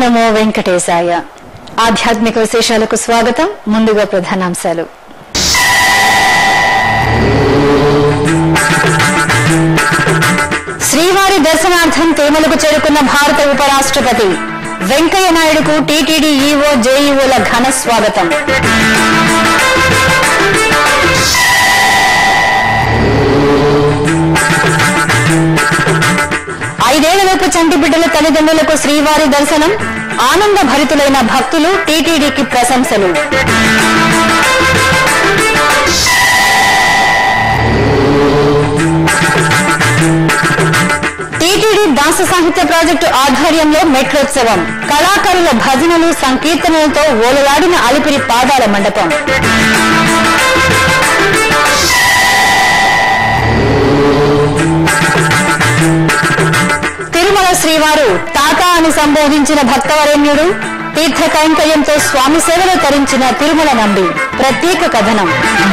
నమో వెంకటేశాయ ఆధ్యాత్మిక విశేషాలకు స్వాగతం ముందుగా ప్రధానాంశాలు శ్రీవారి దర్శనార్థం తేమలకు చేరుకున్న భారత ఉపరాష్ట్రపతి వెంకయ్య నాయుడుకు టీటీడీ ఈవో జేఈఓల ఘన స్వాగతం ఐదేళ్లలోపు చంటి బిడ్డల తల్లిదండ్రులకు శ్రీవారి దర్శనం ఆనంద భరితులైన భక్తులు టీటీడీకి ప్రశంసలు టీటీడీ దాస సాహిత్య ప్రాజెక్టు ఆధ్వర్యంలో మెట్లోత్సవం కళాకారుల భజనలు సంకీర్తనలతో ఓలలాడిన అలిపిరి పాదాల మండపం తిరుమల శ్రీవారు తాత అని సంబోధించిన భక్తవరేణ్యుడు తీర్థ కైంకర్యంతో స్వామి సేవలో తరించిన తిరుమల నంబి ప్రత్యేక కథనం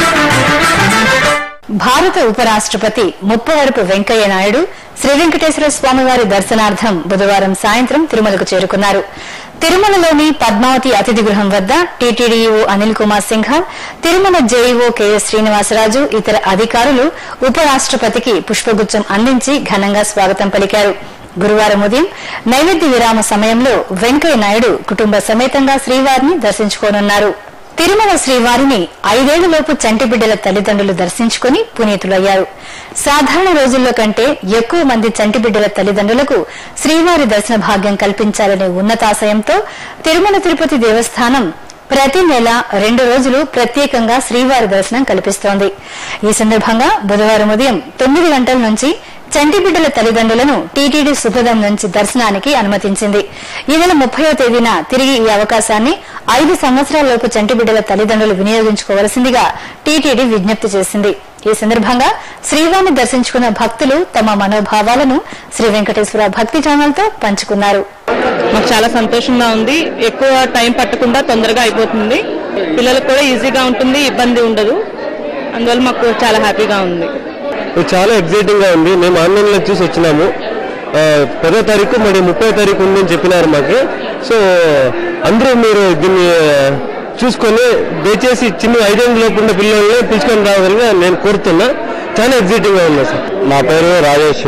భారత ఉపరాష్ట్రపతి ముప్పవరపు వెంకయ్య నాయుడు శ్రీ వెంకటేశ్వర స్వామివారి దర్శనార్థం బుధవారం సాయంత్రం తిరుమలకు చేరుకున్నారు తిరుమలలోని పద్మావతి అతిథి గృహం వద్ద TTD EO Anil Kumar Singhal Tirumala JEO KS Srinivasaraju ఇతర అధికారులు ఉపరాష్ట్రపతికి పుష్పగుచ్చం అందించి ఘనంగా స్వాగతం పలికారు గురువారం ఉదయం నైవేద్య విరామ సమయంలో వెంకయ్య నాయుడు కుటుంబ సమేతంగా శ్రీవారిని దర్శించుకోనున్నారు తిరుమల శ్రీవారిని ఐదేళ్లలోపు చంటి బిడ్డల తల్లిదండ్రులు దర్శించుకుని పునీతులయ్యారు సాధారణ రోజుల్లో కంటే ఎక్కువ మంది చంటి బిడ్డల తల్లిదండ్రులకు శ్రీవారి దర్శన భాగ్యం కల్పించాలనే ఉన్నతాశయంతో తిరుమల తిరుపతి దేవస్థానం ప్రతి నెల రెండు రోజులు ప్రత్యేకంగా శ్రీవారి దర్శనం కల్పిస్తోంది ఈ సందర్భంగా బుధవారం ఉదయం తొమ్మిది గంటల నుంచి చంటి బిడ్డల తల్లిదండ్రులను టీటీడీ సుఖదం నుంచి దర్శనానికి అనుమతించింది ఈ నెల ముప్పయో తేదీన తిరిగి ఈ అవకాశాన్ని ఐదు సంవత్సరాలలోపు చంటి బిడ్డల తల్లిదండ్రులు వినియోగించుకోవలసిందిగా టీటీడీ విజ్ఞప్తి చేసింది ఈ సందర్భంగా శ్రీవారిని దర్శించుకున్న భక్తులు తమ మనోభావాలను శ్రీ వెంకటేశ్వర భక్తి ఛానల్తో పంచుకున్నారు మాకు చాలా సంతోషంగా ఉంది ఎక్కువ టైం పట్టకుండా తొందరగా అయిపోతుంది పిల్లలకు కూడా ఈజీగా ఉంటుంది ఇబ్బంది ఉండదు అందువల్ల మాకు చాలా హ్యాపీగా ఉంది ఇది చాలా ఎగ్జైటింగ్ గా ఉంది మేము ఆన్లైన్ లో చూసి వచ్చినాము ఆ, పదో తారీఖు మరి ముప్పై తారీఖు ఉందని చెప్పినారు మాకు సో అందరూ మీరు దీన్ని చూసుకొని దయచేసి చిన్న ఐదేళ్ళ లోపు ఉన్న పిల్లల్ని పిలుచుకొని రావాలని నేను కోరుతున్నా చాలా ఎగ్జైటింగ్ గా ఉంది సార్ నా పేరు రాజేష్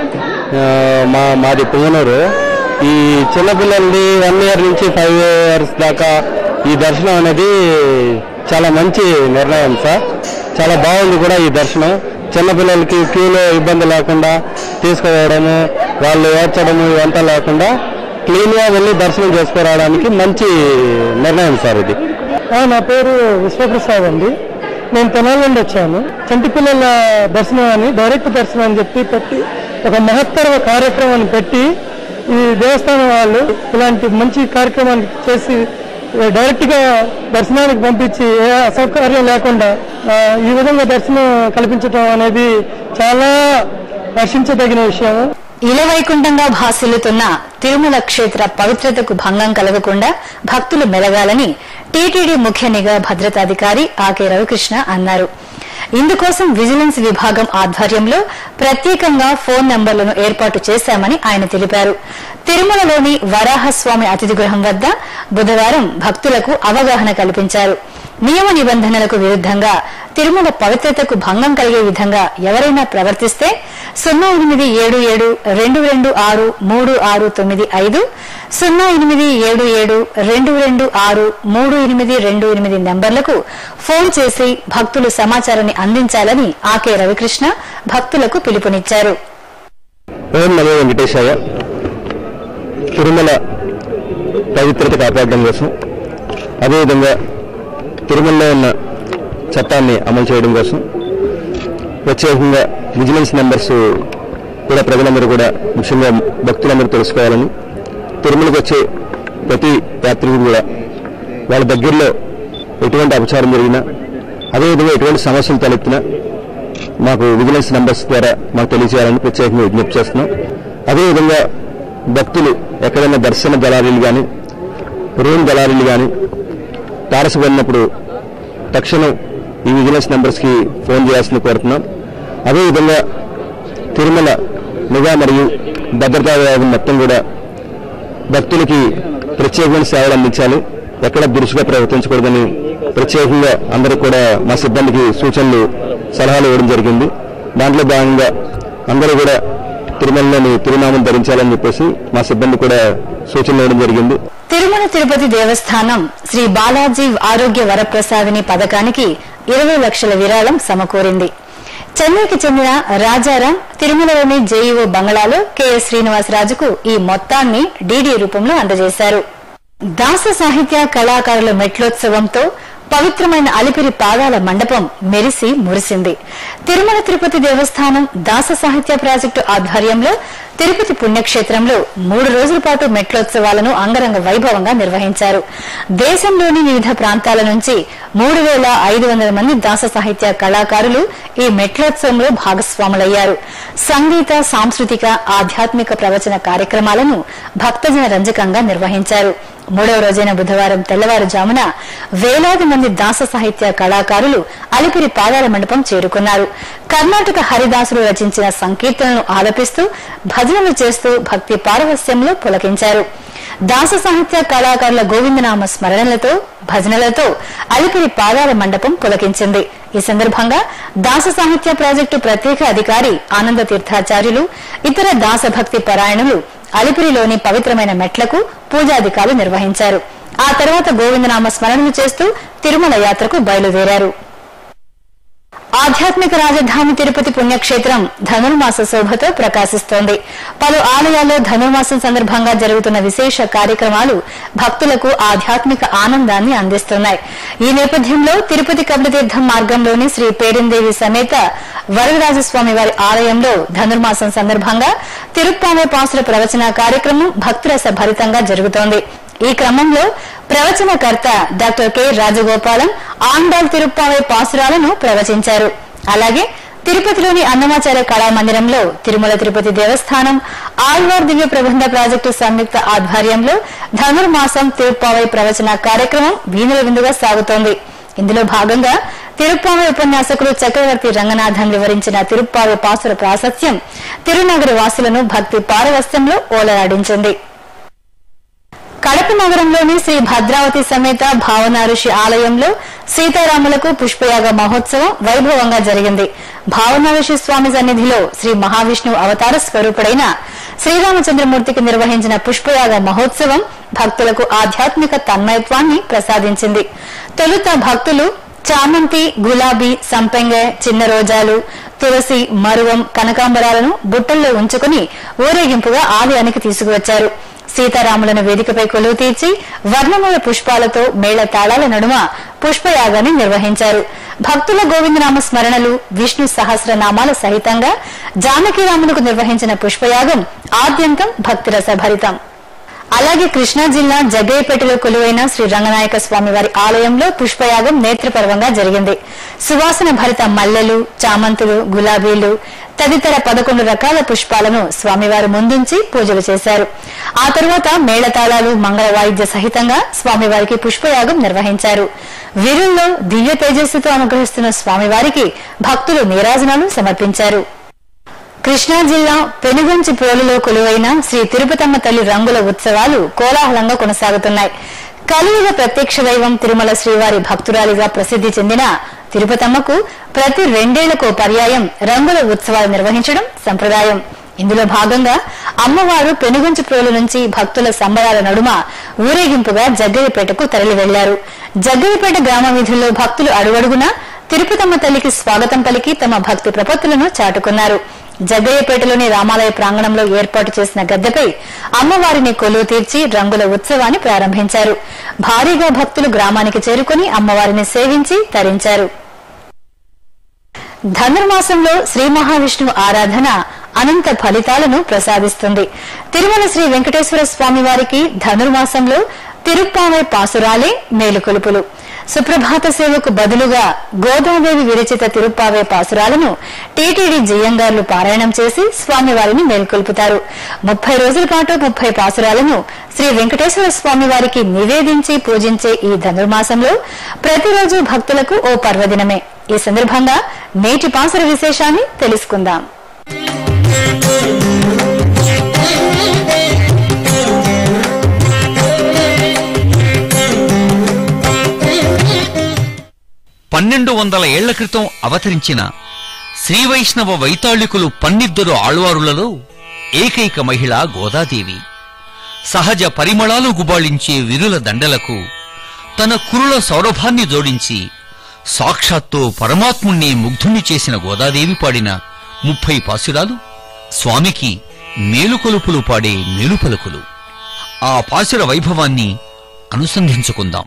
ఆ, మా మాది పుంగనూరు ఈ చిన్నపిల్లల్ని వన్ ఇయర్ నుంచి ఫైవ్ ఇయర్స్ దాకా ఈ దర్శనం అనేది చాలా మంచి నిర్ణయం సార్ చాలా బాగుంది కూడా ఈ దర్శనం చిన్నపిల్లలకి క్యూలో ఇబ్బంది లేకుండా తీసుకురావడము వాళ్ళు ఏడ్చడము ఇవంతా లేకుండా క్లీన్గా వెళ్ళి దర్శనం చేసుకురావడానికి మంచి నిర్ణయం సార్ ఇది నా పేరు విశ్వప్రసాద్ అండి నేను తెనాలి నుండి వచ్చాను చంటి పిల్లల దర్శనం అని డైరెక్ట్ దర్శనం అని చెప్పి పెట్టి ఒక మహత్తర కార్యక్రమాన్ని పెట్టి ఈ దేవస్థానం వాళ్ళు ఇలాంటి మంచి కార్యక్రమాన్ని చేసి డైరెక్ట్ గా దర్శనానికి పంపించి ఏ అసౌకర్యం లేకుండా ఆ, ఈ విధంగా దర్శనం కల్పించడం అనేది చాలా హర్షించదగిన విషయం ఇలవైకుంఠంగా భాసిల్లుతున్న తిరుమల క్షేత్ర పవిత్రతకు భంగం కలగకుండా భక్తులు మెలగాలని టీటీడీ ముఖ్య నిఘా భద్రతాధికారి ఆకే రవికృష్ణ అన్నారు ఇందుకోసం విజిలెన్స్ విభాగం ఆధ్వర్యంలో ప్రత్యేకంగా ఫోన్ నంబర్లను ఏర్పాటు చేశామని ఆయన తెలిపారు తిరుమలలోని వరాహస్వామి అతిథి గృహం వద్ద బుధవారం భక్తులకు అవగాహన కల్పించారు నియమ నిబంధనలకు విరుద్దంగా తిరుమల పవిత్రతకు భంగం కలిగే విధంగా ఎవరైనా ప్రవర్తిస్తే సున్నా ఎనిమిది ఏడు ఏడు రెండు రెండు ఆరు మూడు ఆరు తొమ్మిది ఐదు సున్నా ఎనిమిది ఏడు ఏడు రెండు రెండు ఆరు మూడు ఎనిమిది రెండు ఎనిమిది నంబర్లకు ఫోన్ చేసి భక్తులు సమాచారాన్ని అందించాలని ఆకే రవికృష్ణ భక్తులకు పిలుపునిచ్చారు ఓం నమో వెంకటేశాయ తిరుమల పవిత్రత కాపాడడం కోసం అదేవిధంగా తిరుమలలో ఉన్న చట్టాన్ని అమలు చేయడం కోసం ప్రత్యేకంగా విజిలెన్స్ నెంబర్స్ కూడా ప్రజలందరూ కూడా ముఖ్యంగా భక్తులందరూ తెలుసుకోవాలని తిరుమలకు వచ్చే ప్రతి యాత్రికుడు కూడా వాళ్ళ దగ్గరలో ఎటువంటి అపచారం జరిగినా అదేవిధంగా ఎటువంటి సమస్యలు తలెత్తినా మాకు విజిలెన్స్ నెంబర్స్ ద్వారా మాకు తెలియజేయాలని ప్రత్యేకంగా విజ్ఞప్తి చేస్తున్నాం అదేవిధంగా భక్తులు ఎక్కడైనా దర్శన దళారీలు కానీ రూమ్ దళారీలు కానీ తారసపడినప్పుడు తక్షణం ఈ విజిలెన్స్ నెంబర్స్కి ఫోన్ చేయాల్సింది కోరుతున్నాం అదేవిధంగా తిరుమల నిఘా మరియు భద్రతా విభాగం మొత్తం కూడా భక్తులకి ప్రత్యేకమైన సేవలు అందించాలి ఎక్కడ దురుసుగా ప్రవర్తించకూడదని ప్రత్యేకంగా అందరూ కూడా మా సిబ్బందికి సూచనలు సలహాలు ఇవ్వడం జరిగింది దాంట్లో భాగంగా అందరూ కూడా తిరుమలలోని తిరునామం ధరించాలని చెప్పేసి మా సిబ్బంది కూడా సూచనలు ఇవ్వడం జరిగింది తిరుమల తిరుపతి దేవస్థానం శ్రీ బాలాజీ ఆరోగ్య వరప్రసాదిని పథకానికి ఇరవై లక్షల విరాళం సమకూరింది చెన్నైకి చెందిన రాజారాం తిరుమలలోని జేఈఓ బంగళాలో కెఎస్ శ్రీనివాసరాజుకు ఈ మొత్తాన్ని డీడీ రూపంలో అందజేశారు దాస సాహిత్య కళాకారుల మెట్లోత్సవంతో పవిత్రమైన అలిపిరి పాదాల మండపం మెరిసి మురిసింది తిరుమల తిరుపతి దేవస్థానం దాస సాహిత్య ప్రాజెక్టు ఆధ్వర్యంలో తిరుపతి పుణ్యక్షేత్రంలో మూడు రోజుల పాటు మెట్లోత్సవాలను అంగరంగ వైభవంగా నిర్వహించారు దేశంలోని వివిధ ప్రాంతాల నుంచి మూడు వేల ఐదు వందల మంది దాస సాహిత్య కళాకారులు ఈ మెట్లోత్సవంలో భాగస్వాములయ్యారు సంగీత సాంస్కృతిక ఆధ్యాత్మిక ప్రవచన కార్యక్రమాలను భక్తజన రంజకంగా నిర్వహించారు మూడవ రోజైన బుధవారం తెల్లవారుజామున వేలాది మంది దాస సాహిత్య కళాకారులు అలిపిరి పాదాల మండపం చేరుకున్నారు కర్ణాటక హరిదాసులు రచించిన సంకీర్తనను ఆలపిస్తూ భజనలు చేస్తూ భక్తి పారవస్యంలో పులకించారు దాస సాహిత్య కళాకారుల గోవిందనామ స్మరణలతో భజనలతో అలిపిరి పాదాల మండపం పులకించింది ఈ సందర్భంగా దాస సాహిత్య ప్రాజెక్టు ప్రత్యేక అధికారి ఆనంద తీర్థాచార్యులు ఇతర దాస భక్తి పరాయణులు అలిపిరిలోని పవిత్రమైన మెట్లకు పూజాధికారులు నిర్వహించారు ఆ తర్వాత గోవిందనామ స్మరణలు చేస్తూ తిరుమల యాత్రకు బయలుదేరారు ఆధ్యాత్మిక రాజధాని తిరుపతి పుణ్యక్షేత్రం ధనుర్మాస శోభతో ప్రకాశిస్తోంది పలు ఆలయాల్లో ధనుర్మాసం సందర్భంగా జరుగుతున్న విశేష కార్యక్రమాలు భక్తులకు ఆధ్యాత్మిక ఆనందాన్ని అందిస్తున్నాయి ఈ నేపథ్యంలో తిరుపతి కపిలతీర్థం మార్గంలోని శ్రీ పేరిందేవి సమేత వరదరాజస్వామి వారి ఆలయంలో ధనుర్మాసం సందర్భంగా తిరుప్పామే పాసుల ప్రవచన కార్యక్రమం భక్తురస భరితంగా జరుగుతోంది ఈ క్రమంలో ప్రవచనకర్త డాక్టర్ కె రాజగోపాలం ఆండాల్ తిరుప్పావై పాసురాలను ప్రవచించారు అలాగే తిరుపతిలోని అన్నమాచార్య కళామందిరంలో తిరుమల తిరుపతి దేవస్థానం ఆళ్వార్ దివ్య ప్రబంధ ప్రాజెక్టు సంయుక్త ఆధ్వర్యంలో ధనుర్మాసం తిరుప్పావై ప్రవచన కార్యక్రమం వీణుల విందుగా సాగుతోంది ఇందులో భాగంగా తిరుప్పావై ఉపన్యాసకులు చక్రవర్తి రంగనాథన్ వివరించిన తిరుప్పావై పాసుర ప్రాశస్త్యం తిరునగరి వాసులను భక్తి పారవస్యంలో ఓలలాడించింది కడప నగరంలోని శ్రీ భద్రావతి సమేత భావన ఋషి ఆలయంలో సీతారాములకు పుష్పయాగ మహోత్సవం వైభవంగా జరిగింది భావన ఋషి స్వామి సన్నిధిలో శ్రీ మహావిష్ణువు అవతార స్వరూపుడైన శ్రీరామచంద్రమూర్తికి నిర్వహించిన పుష్పయాగ మహోత్సవం భక్తులకు ఆధ్యాత్మిక తన్మయత్వాన్ని ప్రసాదించింది తొలుత భక్తులు చామంతి గులాబీ సంపెంగ చిన్న రోజాలు తులసి మరువం కనకాంబరాలను బుట్టల్లో ఉంచుకుని ఊరేగింపుగా ఆలయానికి తీసుకువచ్చారు సీతారాములను వేదికపై కొలువు తీర్చి వర్ణమూల పుష్పాలతో మేళ తాళాల నడుమ పుష్పయాగాన్ని నిర్వహించారు భక్తుల గోవిందనామ స్మరణలు విష్ణు సహస్రనామాల సహితంగా జానకీరాములకు నిర్వహించిన పుష్పయాగం ఆద్యంతం భక్తిరస భరితం అలాగే కృష్ణా జిల్లా జగ్గయ్యపేటలో కొలువైన శ్రీ రంగనాయక స్వామి వారి ఆలయంలో పుష్పయాగం నేత్రపర్వంగా జరిగింది సువాసన భరిత మల్లెలు చామంతులు గులాబీలు తదితర పదకొండు రకాల పుష్పాలను స్వామివారు ముందుంచి పూజలు చేశారు ఆ తరువాత మేళతాళాలు మంగళ వాయిద్య సహితంగా స్వామివారికి పుష్పయాగం నిర్వహించారు వీరుల్లో దివ్య తేజస్సుతో అనుగ్రహిస్తున్న స్వామివారికి భక్తులు నీరాజనాలు సమర్పించారు కృష్ణా జిల్లా పెనుగంచి పోలులో కొలువైన శ్రీ తిరుపతమ్మ తల్లి రంగుల ఉత్సవాలు కోలాహలంగా కొనసాగుతున్నాయి కలియుగ ప్రత్యక్ష దైవం తిరుమల శ్రీవారి భక్తురాలిగా ప్రసిద్ది చెందిన తిరుపతమ్మకు ప్రతి రెండేళ్లకు పర్యాయం రంగుల ఉత్సవాలు నిర్వహించడం సంప్రదాయం ఇందులో భాగంగా అమ్మవారు పెనుగంచి ప్రోలు నుంచి భక్తుల సంబరాల నడుమ ఊరేగింపుగా జగ్గయ్యపేటకు తరలి వెళ్లారు జగ్గయ్యపేట గ్రామ వీధుల్లో భక్తులు అడుగడుగునా తిరుపతమ్మ తల్లికి స్వాగతం పలికి తమ భక్తి ప్రపత్తులను చాటుకున్నారు జగ్గయ్యపేటలోని రామాలయ ప్రాంగణంలో ఏర్పాటు చేసిన గద్దెపై అమ్మవారిని కొలువు తీర్చి రంగుల ఉత్సవాన్ని ప్రారంభించారు భారీగా భక్తులు గ్రామానికి చేరుకుని అమ్మవారిని సేవించి తరించారు ధనుర్మాసంలో శ్రీ మహావిష్ణువు ఆరాధన అనంత ఫలితాలను ప్రసాదిస్తుంది తిరుమల శ్రీ వెంకటేశ్వర స్వామి వారికి ధనుర్మాసంలో తిరుప్పావై పాసురాలే మేలుకొలుపులు సుప్రభాత సేవకు బదులుగా గోదాదేవి విరచిత తిరుప్పావే పాసురాలను టీటీడీ జయంగార్లు పారాయణం చేసి స్వామివారిని మేల్కొల్పుతారు ముప్పై రోజుల పాటు ముప్పై పాసురాలను శ్రీ వెంకటేశ్వర స్వామి వారికి నివేదించి పూజించే ఈ ధనుర్మాసంలో ప్రతిరోజు భక్తులకు ఓ పర్వదినమే ఈ సందర్భంగా నేటి పాసుర విశేషాన్ని తెలుసుకుందాం పన్నెండు వందల ఏళ్ల క్రితం అవతరించిన శ్రీవైష్ణవ వైతాళికులు పన్నిద్దరు ఆళ్వారులలో ఏకైక మహిళ గోదాదేవి సహజ పరిమళాలు గుబాళించే విరుల దండలకు తన కురుల సౌరభాన్ని జోడించి సాక్షాత్తు పరమాత్ముణ్ణి ముగ్ధుణ్ణి చేసిన గోదాదేవి పాడిన ముప్పై పాసురాలు స్వామికి మేలుకొలుపులు పాడే మేలుపలుకులు ఆ పాసుర వైభవాన్ని అనుసంధించుకుందాం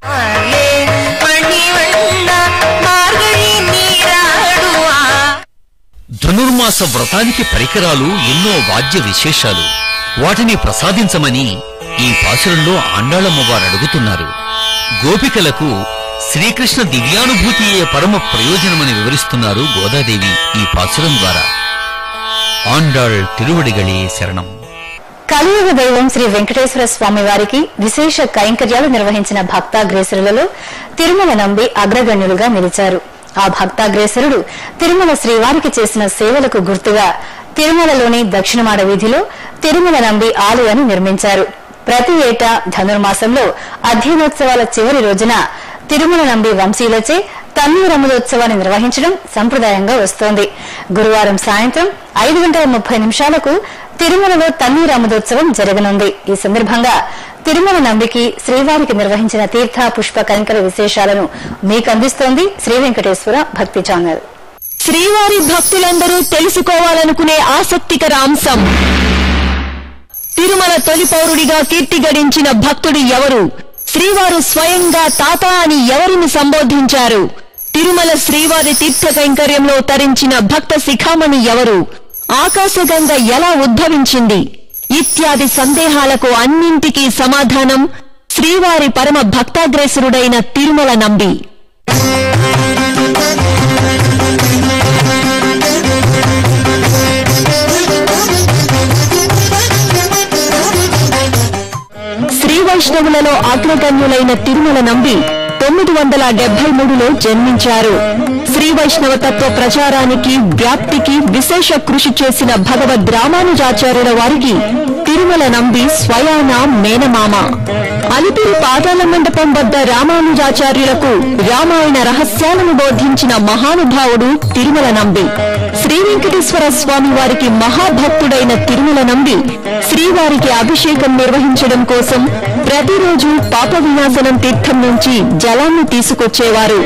ధనుర్మాస వ్రతానికి పరికరాలు ఎన్నో వాద్య విశేషాలు వాటిని ప్రసాదించమని ఈ పాసురంలో ఆండాళమ్మవారు అడుగుతున్నారు గోపికలకు శ్రీకృష్ణ దివ్యానుభూతియే పరమ ప్రయోజనమని వివరిస్తున్నారు గోదాదేవి ఈ పాసురం ద్వారా ఆండాళ్ తిరువడిగళే శరణం కలియుగ దైవం శ్రీ వెంకటేశ్వర స్వామి వారికి విశేష కైంకర్యాలు నిర్వహించిన భక్తాగ్రేసరులలో తిరుమల నంబి అగ్రగణ్యులుగా నిలిచారు ఆ భక్తాగ్రేసరుడు తిరుమల శ్రీవారికి చేసిన సేవలకు గుర్తుగా తిరుమలలోని దక్షిణమాడ వీధిలో తిరుమల నంబి ఆలయాన్ని నిర్మించారు ప్రతి ఏటా ధనుర్మాసంలో అధ్యయనోత్సవాల చివరి రోజున తిరుమల నంబి వంశీలచే తన్నీరముదోత్సవాన్ని నిర్వహించడం సంప్రదాయంగా వస్తోంది గురువారం సాయంత్రం ఐదు గంటల ముప్పై నిమిషాలకు తిరుమలలో తన్నీరాముదోత్సవం జరగనుంది ఈ సందర్భంగా తిరుమల నంబికి శ్రీవారికి నిర్వహించిన తీర్థ పుష్ప కైంకర విశేషాలను మీకు అందిస్తోంది శ్రీ వెంకటేశ్వర భక్తి ఛానల్ శ్రీవారి భక్తులందరూ తెలుసుకోవాలనుకునే ఆసక్తికర అంశం తిరుమల తొలి పౌరుడిగా కీర్తి గడించిన భక్తుడు ఎవరు శ్రీవారు స్వయంగా తాత అని ఎవరిని సంబోధించారు తిరుమల శ్రీవారి తీర్థ కైంకర్యంలో తరించిన భక్త శిఖామణి ఎవరు ఆకాశగంగ ఎలా ఉద్భవించింది ఇత్యాది సందేహాలకు అన్నింటికీ సమాధానం శ్రీవారి పరమ భక్తాగ్రేసరుడైన తిరుమల నంబి శ్రీ వైష్ణవులలో అగ్రగణ్యులైన తిరుమల నంబి తొమ్మిది వందల డెబ్బై మూడులో జన్మించారు శ్రీ వైష్ణవ తత్వ ప్రచారానికి వ్యాప్తికి విశేష కృషి చేసిన భగవద్ రామానుజాచార్యుల వారికి తిరుమల నంబి స్వయాన మేనమామ అలిపిరి పాదాల మండపం వద్ద రామానుజాచార్యులకు రామాయణ రహస్యాలను బోధించిన మహానుభావుడు తిరుమల నంబి శ్రీ వెంకటేశ్వర స్వామి వారికి మహాభక్తుడైన తిరుమల నంబి శ్రీవారికి అభిషేకం నిర్వహించడం కోసం ప్రతిరోజు పాప వినాశనం తీర్థం నుంచి జలాన్ని తీసుకొచ్చేవారు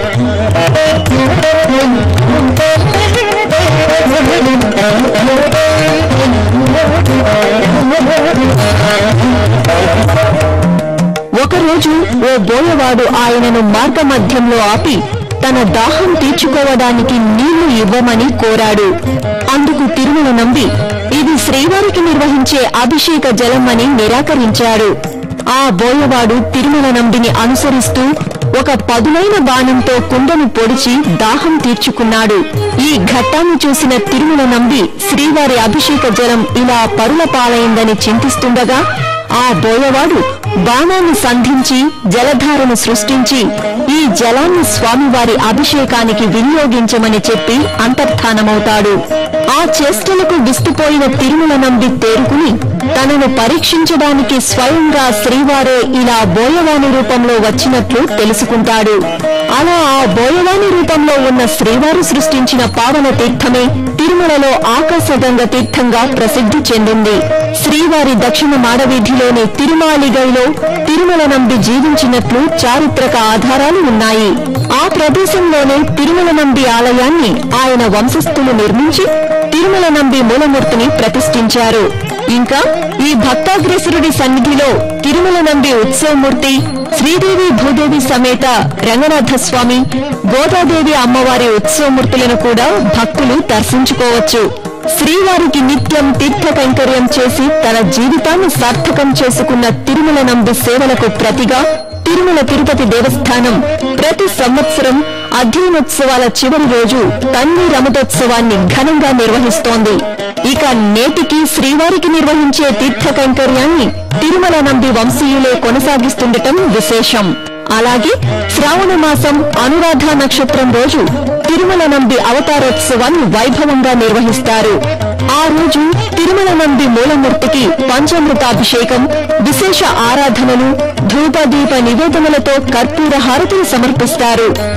ఒకరోజు ఓ బోయవాడు ఆయనను మార్గమధ్యంలో ఆపి తన దాహం తీర్చుకోవడానికి నీళ్లు ఇవ్వమని కోరాడు అందుకు తిరుమల నంబి ఇది శ్రీవారికి నిర్వహించే అభిషేక జలం అని నిరాకరించాడు ఆ బోయవాడు తిరుమల నంబిని అనుసరిస్తూ ఒక పదునైన బాణంతో కుండను పొడిచి దాహం తీర్చుకున్నాడు ఈ ఘట్టాన్ని చూసిన తిరుమల నంబి శ్రీవారి అభిషేక జలం ఇలా పరుల పాలైందని చింతిస్తుండగా ఆ బోయవాడు బాణాన్ని సంధించి జలధారను సృష్టించి ఈ జలాన్ని స్వామివారి అభిషేకానికి వినియోగించమని చెప్పి అంతర్ధానమవుతాడు ఆ చేష్టలకు విస్తుపోయిన తిరుమల నంబి తేరుకుని తనను పరీక్షించడానికి స్వయంగా శ్రీవారే ఇలా బోయవాని రూపంలో వచ్చినట్లు తెలుసుకుంటాడు అలా ఆ బోయవాని రూపంలో ఉన్న శ్రీవారు సృష్టించిన పావన తీర్థమే తిరుమలలో ఆకాశగంగ తీర్థంగా ప్రసిద్ధి చెందింది శ్రీవారి దక్షిణ మాడవీధిలోని తిరుమాలిగైలో తిరుమల నంబి జీవించినట్లు చారిత్రక ఆధారాలు ఉన్నాయి ఆ ప్రదేశంలోనే తిరుమల నంబి ఆలయాన్ని ఆయన వంశస్థులు నిర్మించి తిరుమల నంబి మూలమూర్తిని ప్రతిష్ఠించారు ఇంకా ఈ భక్తాగ్రేసరుడి సన్నిధిలో తిరుమల నంబి ఉత్సవమూర్తి శ్రీదేవి భూదేవి సమేత రంగనాథ స్వామి గోదాదేవి అమ్మవారి ఉత్సవమూర్తులను కూడా భక్తులు దర్శించుకోవచ్చు శ్రీవారికి నిత్యం తీర్థ కైంకర్యం చేసి తన జీవితాన్ని సార్థకం చేసుకున్న తిరుమల నంబి సేవలకు ప్రతిగా తిరుమల తిరుపతి దేవస్థానం ప్రతి సంవత్సరం అధ్యయనోత్సవాల చివరి రోజు తన్ని రమతోత్సవాన్ని ఘనంగా నిర్వహిస్తోంది ఇక నేటికి శ్రీవారికి నిర్వహించే తీర్థ కైంకర్యాన్ని తిరుమల నంబి వంశీయులే కొనసాగిస్తుండటం విశేషం అలాగే శ్రావణ మాసం అనురాధ నక్షత్రం రోజు తిరుమల నంబి అవతారోత్సవాన్ని వైభవంగా నిర్వహిస్తారు ఆ రోజు తిరుమల నంబి మూలమూర్తికి పంచామృతాభిషేకం విశేష ఆరాధనలు ధూప దీప నివేదనలతో కర్పూర హారతులు సమర్పిస్తారు ఈ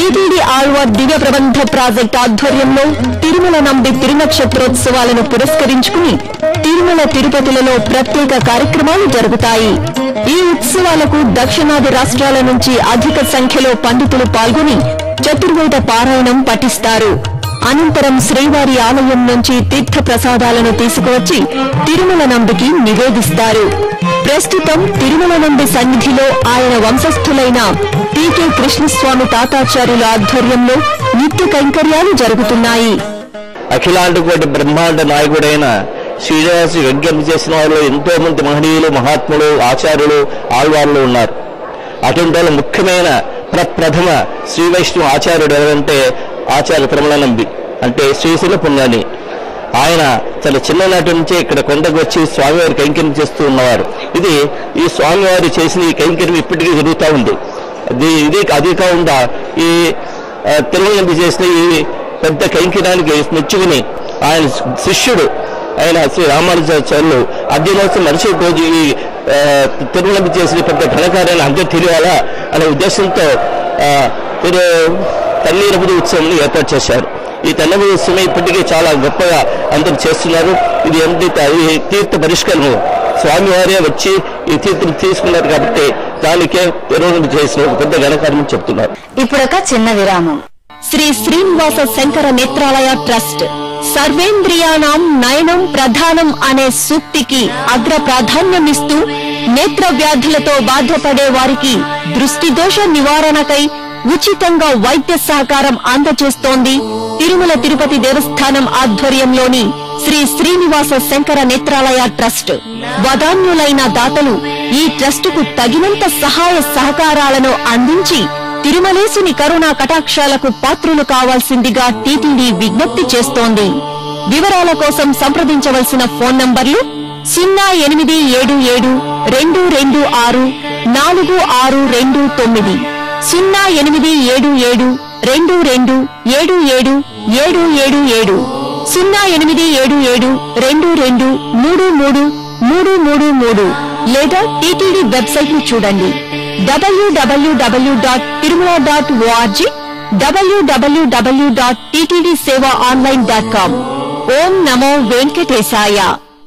టీటీడీ ఆళ్వార్ దివ్య ప్రబంధ ప్రాజెక్ట్ ఆధ్వర్యంలో తిరుమల నంబి తిరునక్షత్రోత్సవాలను పురస్కరించుకుని తిరుమల తిరుపతిలలో ప్రత్యేక కార్యక్రమాలు జరుగుతాయి ఈ ఉత్సవాలకు దక్షిణాది రాష్ట్రాల నుంచి అధిక సంఖ్యలో పండితులు పాల్గొని చతుర్వేద పారాయణం పఠిస్తారు అనంతరం శ్రీవారి ఆలయం నుంచి తీర్థ ప్రసాదాలను తీసుకువచ్చి తిరుమల నంబికి నివేదిస్తారు ప్రస్తుతం తిరుమల నంబి సన్నిధిలో ఆయన వంశస్థులైన టీకే కృష్ణస్వామి తాతాచార్యుల ఆధ్వర్యంలో నిత్య కైంకర్యాలు జరుగుతున్నాయి అఖిలాంటి కోటి బ్రహ్మాండ నాయకుడైన శ్రీనివాసు యజ్ఞం చేసిన వాళ్ళు ఎంతో మంది మహనీయులు మహాత్ములు ఆచార్యులు ఆళ్వార్లు ఉన్నారు అటువంటి వాళ్ళ ముఖ్యమైన ప్రప్రథమ శ్రీ వైష్ణవ ఆచార్యుడు ఎవరంటే ఆచార్య తిరుమల నంబి అంటే శ్రీశైల పుణ్యాని ఆయన చాలా చిన్ననాటి నుంచే ఇక్కడ కొండకు వచ్చి స్వామివారి కైంకర్యం చేస్తూ ఉన్నవారు ఇది ఈ స్వామివారు చేసిన ఈ కైంకర్యం ఇప్పటికీ జరుగుతూ ఉంది అది ఇది అది కాకుండా ఈ ఆ, తిరుమల నంబి చేసిన ఈ పెద్ద కైంకర్యానికి మెచ్చుకుని ఆయన శిష్యుడు ఆయన శ్రీ రామానుజాచార్యులు అధ్యయనోత్సవం మరుసటి రోజు ఈ ఆ, తిరుమల చేసిన పెద్ద ఘనకార్యాన్ని అందరూ తెలియాలా అనే ఉద్దేశంతో ఆ, తిరు తన్నీరపుది ఉత్సవం ఏర్పాటు చేశారు ఈ తన్నీరపుది ఉత్సవం ఇప్పటికీ చాలా గొప్పగా అందరూ చేస్తున్నారు ఇది ఎంత ఈ తీర్థ పరిష్కరణ స్వామివారే వచ్చి ఈ తీర్థం తీసుకున్నారు కాబట్టి దానికే తిరుమల చేసిన ఒక పెద్ద ఘనకార్యం చెప్తున్నారు ఇప్పుడొక చిన్న విరామం శ్రీ శ్రీనివాస శంకర నేత్రాలయ ట్రస్ట్ సర్వేంద్రియాణం నయనం ప్రధానం అనే సూక్తికి అగ్ర ప్రాధాన్యమిస్తూ నేత్ర వ్యాధులతో బాధపడే వారికి దృష్టి దోష నివారణకై ఉచితంగా వైద్య సహకారం అందజేస్తోంది తిరుమల తిరుపతి దేవస్థానం ఆధ్వర్యంలోని శ్రీ శ్రీనివాస శంకర నేత్రాలయ ట్రస్ట్ వదాన్యులైన దాతలు ఈ ట్రస్టుకు తగినంత సహాయ సహకారాలను అందించి తిరుమలేసుని కరుణా కటాక్షాలకు పాత్రులు కావాల్సిందిగా టీటీడీ విజ్ఞప్తి చేస్తోంది వివరాల కోసం సంప్రదించవలసిన ఫోన్ నంబర్లు సున్నా ఎనిమిది ఏడు ఏడు రెండు రెండు ఆరు నాలుగు ఆరు రెండు తొమ్మిది సున్నా ఎనిమిది ఏడు ఏడు రెండు రెండు ఏడు ఏడు ఏడు ఏడు ఏడు సున్నా ఎనిమిది ఏడు ఏడు రెండు రెండు మూడు మూడు మూడు మూడు మూడు లేదా టీటీడీ వెబ్సైట్ ను చూడండి WWW dot Tirumala dot ORG WWW dot TTD seva online dot com ఓం నమో వెంకటేశాయ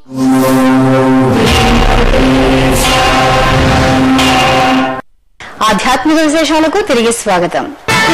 ఆధ్యాత్మిక విశేషాలకు తిరిగి స్వాగతం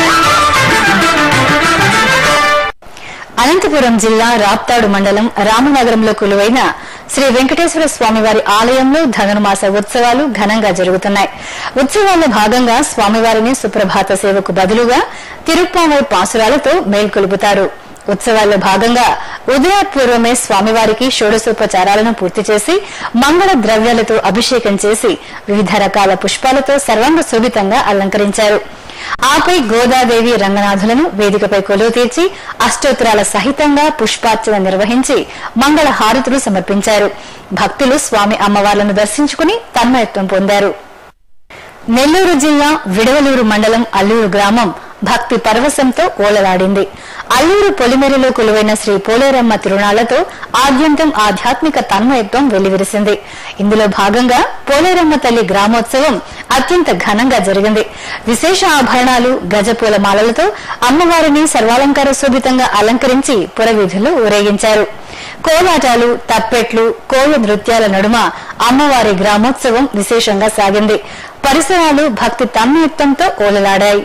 అనంతపురం జిల్లా రాప్తాడు మండలం రామనగరంలో కొలువైన శ్రీ వెంకటేశ్వర స్వామివారి ఆలయంలో ధనుర్మాస ఉత్సవాలు ఘనంగా జరుగుతున్నాయి ఉత్సవాల్లో భాగంగా స్వామివారిని సుప్రభాత సేవకు బదులుగా తిరుప్పావై పాసురాలతో మేల్కొలుపుతారు ఉత్సవాల్లో భాగంగా ఉదయాపూర్వమే స్వామివారికి షోడశోపచారాలను పూర్తి చేసి మంగళ ద్రవ్యాలతో అభిషేకం చేసి వివిధ రకాల పుష్పాలతో సర్వాంగ శోభితంగా అలంకరించారు ఆపై గోదాదేవి రంగనాథులను వేదికపై కొలువు తీర్చి అష్టోత్తరాల సహితంగా పుష్పార్చన నిర్వహించి మంగళ హారతులు సమర్పించారు భక్తులు స్వామి అమ్మవార్లను దర్శించుకుని తన్మయత్వం పొందారు నెల్లూరు జిల్లా విడవలూరు మండలం అల్లూరు గ్రామం భక్తి పరవశంతో ఓలలాడింది అల్లూరు పొలిమేరలో కొలువైన శ్రీ పోలేరమ్మ తిరునాళ్లతో ఆద్యంతం ఆధ్యాత్మిక తన్మయత్వం వెల్లివిరిసింది ఇందులో భాగంగా పోలేరమ్మ తల్లి గ్రామోత్సవం అత్యంత ఘనంగా జరిగింది విశేష ఆభరణాలు గజపూల మాలలతో అమ్మవారిని సర్వాలంకార శోభితంగా అలంకరించి పురవీధులు ఊరేగించారు కోలాటాలు తప్పెట్లు కోయ నృత్యాల నడుమ అమ్మవారి గ్రామోత్సవం విశేషంగా సాగింది పరిసరాలు భక్తి తన్మయుక్తంతో ఓలలాడాయి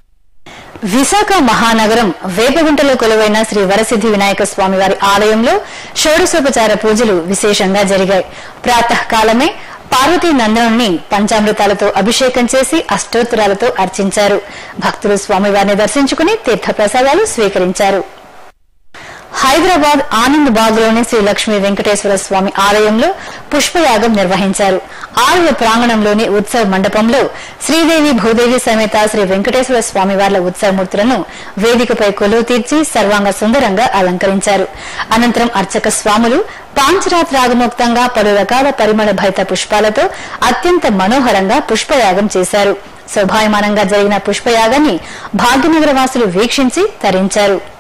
విశాఖ మహానగరం వేపగుంటలో కొలువైన శ్రీ వరసిద్ధి వినాయక స్వామి వారి ఆలయంలో షోడశోపచార పూజలు విశేషంగా జరిగాయి ప్రాతకాలమే పార్వతీ నందనుని పంచామృతాలతో అభిషేకం చేసి అష్టోత్తరాలతో అర్చించారు భక్తులు స్వామివారిని దర్శించుకుని తీర్థప్రసాదాలు స్వీకరించారు హైదరాబాద్ ఆనంద్ బాగ్ లోని శ్రీ లక్ష్మీ వెంకటేశ్వర స్వామి ఆలయంలో పుష్పయాగం నిర్వహించారు ఆలయ ప్రాంగణంలోని ఉత్సవ మండపంలో శ్రీదేవి భూదేవి సమేత శ్రీ వెంకటేశ్వర స్వామి వార్ల ఉత్సవమూర్తులను వేదికపై కొలువు తీర్చి సర్వాంగ సుందరంగా అలంకరించారు అనంతరం అర్చక స్వాములు పాంచరాత్ రాగముక్తంగా పలు రకాల పరిమళ భరిత పుష్పాలతో అత్యంత మనోహరంగా పుష్పయాగం చేశారు శోభాయమానంగా జరిగిన పుష్పయాగాన్ని భాగ్యనగర వాసులు వీక్షించి తరించారు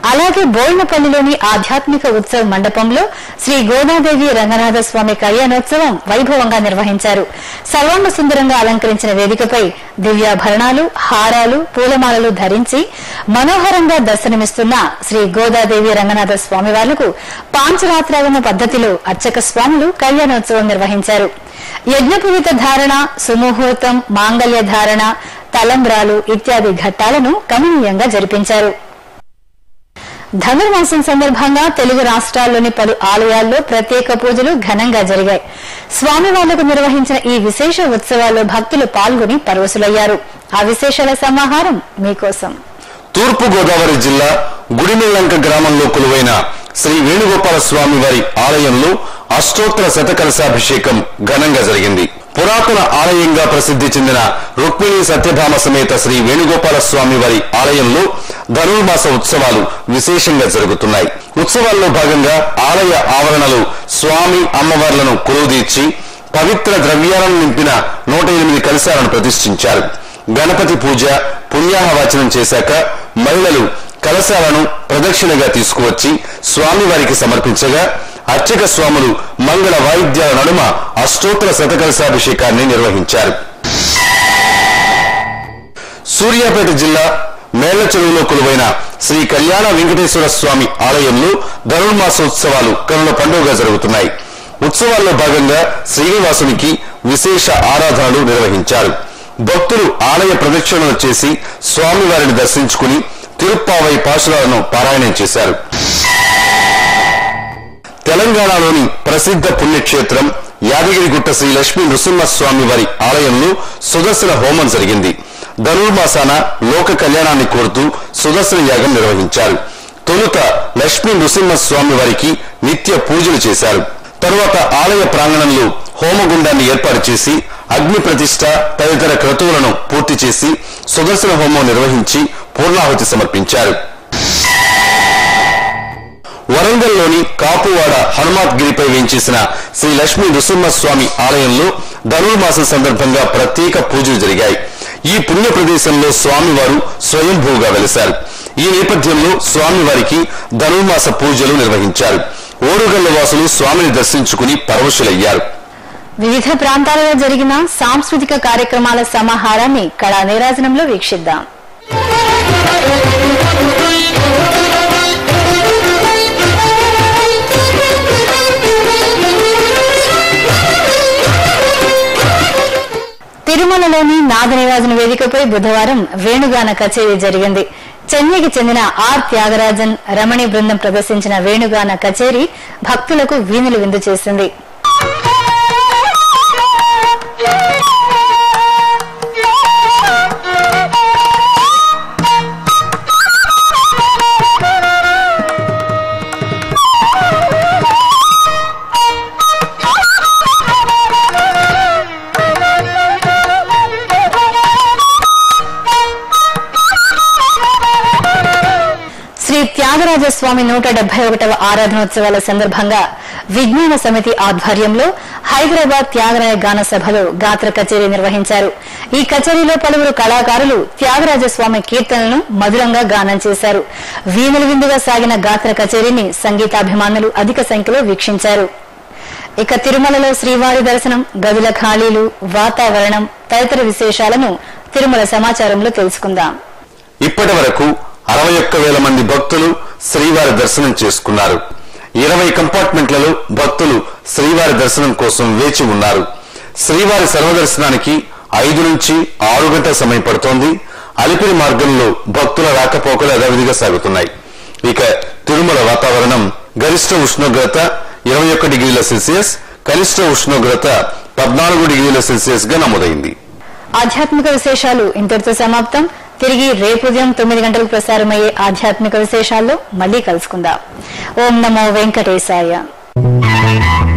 అలాగే బోయినపల్లిలోని ఆధ్యాత్మిక ఉత్సవ మండపంలో శ్రీ గోదాదేవి రంగనాథ స్వామి కళ్యాణోత్సవం వైభవంగా నిర్వహించారు సర్వాంగ సుందరంగా అలంకరించిన వేదికపై దివ్యాభరణాలు హారాలు పూలమాలలు ధరించి మనోహరంగా దర్శనమిస్తున్న శ్రీ గోదాదేవి రంగనాథ స్వామి వార్లకు పాంచరాత్రాగమ పద్ధతిలో అర్చక స్వాములు కళ్యాణోత్సవం నిర్వహించారు యజ్ఞపూరిత ధారణ సుముహూర్తం మాంగళ్య ధారణ తలంబ్రాలు ఇత్యాది ఘట్టాలను కమనీయంగా జరిపించారు ధనుర్మాసం సందర్భంగా తెలుగు రాష్ట్రాల్లోని పలు ఆలయాల్లో ప్రత్యేక పూజలు ఘనంగా జరిగాయి స్వామివార్లకు నిర్వహించిన ఈ విశేష ఉత్సవాల్లో భక్తులు పాల్గొని పరవశులయ్యారు ఆ విశేషాల సమాహారం మీకోసం తూర్పు గోదావరి జిల్లా గుడిమెల్లంక గ్రామంలో కొలువైన శ్రీ వేణుగోపాల స్వామి వారి ఆలయంలో అష్టోత్తర శతకలశాభిషేకం ఘనంగా జరిగింది పురాతన ఆలయంగా ప్రసిద్ధి చెందిన రుక్మిణి సత్యభామ సమేత శ్రీ వేణుగోపాల స్వామి వారి ఆలయంలో ధనుర్మాస ఉత్సవాలు విశేషంగా జరుగుతున్నాయి ఉత్సవాల్లో భాగంగా ఆలయ ఆవరణలో స్వామి అమ్మవార్లను కొలువుదీర్చి పవిత్ర ద్రవ్యాలను నింపిన నూట ఎనిమిది కలశాలను ప్రతిష్ఠించారు గణపతి పూజ పుణ్యాహవాచనం చేశాక మహిళలు కలశాలను ప్రదక్షిణగా తీసుకువచ్చి స్వామివారికి సమర్పించగా అర్చక స్వాములు మంగళ వాయిద్యాల నడుమ అష్టోత్తర శతకలశాభిషేకాన్ని నిర్వహించారు సూర్యాపేట జిల్లా మేళ్ల చెరువులో కొలువైన శ్రీ కళ్యాణ వెంకటేశ్వర స్వామి ఆలయంలో ధనుర్మాసోత్సవాలు కనుల పండుగగా జరుగుతున్నాయి ఉత్సవాల్లో భాగంగా శ్రీనివాసునికి విశేష ఆరాధనలు నిర్వహించారు భక్తులు ఆలయ ప్రదక్షిణలు చేసి స్వామివారిని దర్శించుకుని తిరుప్పావై పాశురాలను పారాయణం చేశారు తెలంగాణలోని ప్రసిద్ధ పుణ్యక్షేత్రం యాదగిరిగుట్ట శ్రీ లక్ష్మీ నృసింహస్వామి వారి ఆలయంలో సుదర్శన హోమం జరిగింది ధనుర్మాసాన లోక కళ్యాణాన్ని కోరుతూ సుదర్శన యాగం నిర్వహించారు తొలుత లక్ష్మీ నృసింహస్వామి వారికి నిత్య పూజలు చేశారు తరువాత ఆలయ ప్రాంగణంలో హోమగుండాన్ని ఏర్పాటు చేసి అగ్ని ప్రతిష్ట తదితర క్రతువులను పూర్తి చేసి సుదర్శన హోమం నిర్వహించి పూర్ణాహుతి సమర్పించారు వరంగల్లోని కాపువాడ హనుమాత్ గిరిపై వేంచేసిన శ్రీ లక్ష్మీ నృసింహస్వామి ఆలయంలో ధనుర్మాసం సందర్భంగా ప్రత్యేక పూజలు జరిగాయి ఈ పుణ్య ప్రదేశంలో స్వామివారు స్వయంభూగా వెలిశారు ఈ నేపథ్యంలో స్వామివారికి ధనుర్మాస పూజలు నిర్వహించారు ఓరుగల్ల వాసులు స్వామిని దర్శించుకుని పరవశులయ్యారు వివిధ ప్రాంతాలలో జరిగిన సాంస్కృతిక కార్యక్రమాల సమాహారాన్ని కళా నీరాజనంలో వీక్షిద్దాం తిరుమలలోని నాగనిరాజన వేదికపై బుధవారం వేణుగాన కచేరీ జరిగింది చెన్నైకి చెందిన ఆర్ త్యాగరాజన్ రమణి బృందం ప్రదర్శించిన వేణుగాన కచేరీ భక్తులకు వీణులు విందు చేసింది శ్రీ త్యాగరాజ స్వామి నూట డెబ్బై ఒకటవ ఆరాధనోత్సవాల సందర్భంగా విజ్ఞాన సమితి ఆధ్వర్యంలో హైదరాబాద్ త్యాగరాయ గాన సభలో గాత్ర కచేరీ నిర్వహించారు ఈ కచేరీలో పలువురు కళాకారులు త్యాగరాజ స్వామి కీర్తనలను మధురంగా గానం చేశారు వీణులు విందుగా సాగిన గాత్ర కచేరీని సంగీతాభిమానులు అధిక సంఖ్యలో వీక్షించారు ఇక తిరుమలలో శ్రీవారి దర్శనం గదుల ఖాళీలు వాతావరణం తదితర విశేషాలను తిరుమల సమాచారంలో తెలుసుకుందాం ఇప్పటి వరకు అరవై ఒక్క వేల మంది భక్తులు శ్రీవారి దర్శనం చేసుకున్నారు ఇరవై కంపార్ట్మెంట్లలో భక్తులు శ్రీవారి దర్శనం కోసం వేచి ఉన్నారు శ్రీవారి సర్వదర్శనానికి ఐదు నుంచి ఆరు గంటల సమయం పడుతోంది అలిపిరి మార్గంలో భక్తుల రాకపోకలు యథావిధిగా సాగుతున్నాయి ఇక తిరుమల వాతావరణం గరిష్ట ఉష్ణోగ్రత ఇరవై ఒక్క డిగ్రీల సెల్సియస్ కనిష్ట ఉష్ణోగ్రత పద్నాలుగు డిగ్రీల సెల్సియస్ గా నమోదైంది ఆధ్యాత్మిక విశేషాలు ఇంతటితో సమాప్తం తిరిగి రేపు ఉదయం తొమ్మిది గంటలకు ప్రసారమయ్యే ఆధ్యాత్మిక విశేషాల్లో మళ్ళీ కలుసుకుందాం ఓం నమో వెంకటేశాయ